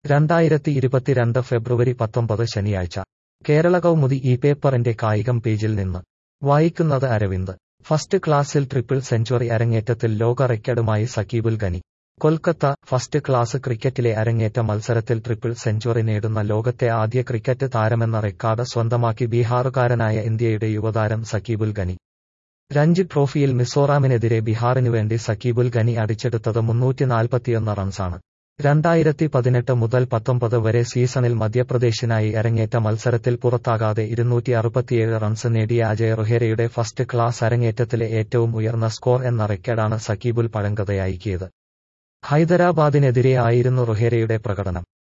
രണ്ടായിരത്തി ഇരുപത്തിരണ്ട് ഫെബ്രുവരി പത്തൊമ്പത് ശനിയാഴ്ച കേരള കൗമുദി ഈ പേപ്പറിന്റെ കായികം പേജിൽ നിന്ന് വായിക്കുന്നത് അരവിന്ദ് ഫസ്റ്റ് ക്ലാസിൽ ട്രിപ്പിൾ സെഞ്ചുറി അരങ്ങേറ്റത്തിൽ ലോക റെക്കോർഡുമായി സക്കീബുൽ ഗനി കൊൽക്കത്ത ഫസ്റ്റ് ക്ലാസ് ക്രിക്കറ്റിലെ അരങ്ങേറ്റ മത്സരത്തിൽ ട്രിപ്പിൾ സെഞ്ചുറി നേടുന്ന ലോകത്തെ ആദ്യ ക്രിക്കറ്റ് താരമെന്ന റെക്കോർഡ് സ്വന്തമാക്കി ബീഹാറുകാരനായ ഇന്ത്യയുടെ യുവതാരം സക്കീബുൽ ഗനി രഞ്ജി ട്രോഫിയിൽ മിസോറാമിനെതിരെ ബീഹാറിനുവേണ്ടി സക്കീബുൽ ഗനി അടിച്ചെടുത്തത് മുന്നൂറ്റി നാൽപ്പത്തിയൊന്ന് റൺസാണ് രണ്ടായിരത്തി പതിനെട്ട് മുതൽ പത്തൊമ്പത് വരെ സീസണിൽ മധ്യപ്രദേശിനായി അരങ്ങേറ്റ മത്സരത്തിൽ പുറത്താകാതെ ഇരുന്നൂറ്റി അറുപത്തിയേഴ് റൺസ് നേടിയ അജയ് റൊഹേരയുടെ ഫസ്റ്റ് ക്ലാസ് അരങ്ങേറ്റത്തിലെ ഏറ്റവും ഉയർന്ന സ്കോർ എന്ന റെക്കോർഡാണ് സക്കീബുൽ പഴങ്കഥയാക്കിയത് ഹൈദരാബാദിനെതിരെ ആയിരുന്നു റൊഹേരയുടെ പ്രകടനം